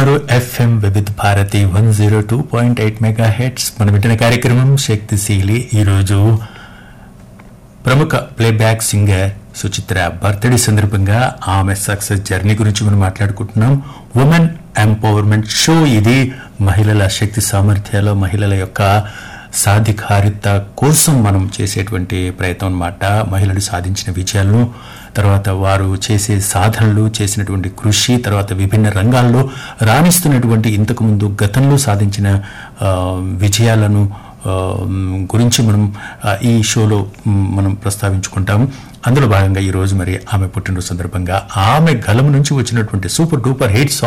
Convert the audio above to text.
వింటున్నారు FM Vividh Bharati one zero two point eight megahertz మనం వింటున్న కార్యక్రమం శక్తిశీలి ఈరోజు ప్రముఖ ప్లేబ్యాక్ సింగర్ సుచిత్ర బర్త్డే సందర్భంగా ఆమె సక్సెస్ జర్నీ గురించి మనం మాట్లాడుకుంటున్నాం ఉమెన్ ఎంపవర్మెంట్ షో ఇది మహిళల శక్తి సామర్థ్యాలు మహిళల యొక్క సాధికారిత కోసం మనం చేసేటువంటి ప్రయత్నం అన్నమాట మహిళలు సాధించిన విజయాలను తర్వాత వారు చేసే సాధనలు చేసినటువంటి కృషి తర్వాత విభిన్న రంగాల్లో రాణిస్తున్నటువంటి ఇంతకుముందు గతంలో సాధించిన ఆ, విజయాలను ఆ, గురించి మనం ఆ, ఈ షోలో మ్, మనం ప్రస్తావించుకుంటాం అందులో భాగంగా ఈ రోజు మరి ఆమె పుట్టినరోజు సందర్భంగా ఆమె గలం నుంచి వచ్చినటువంటి సూపర్ డూపర్ హిట్ సాంగ్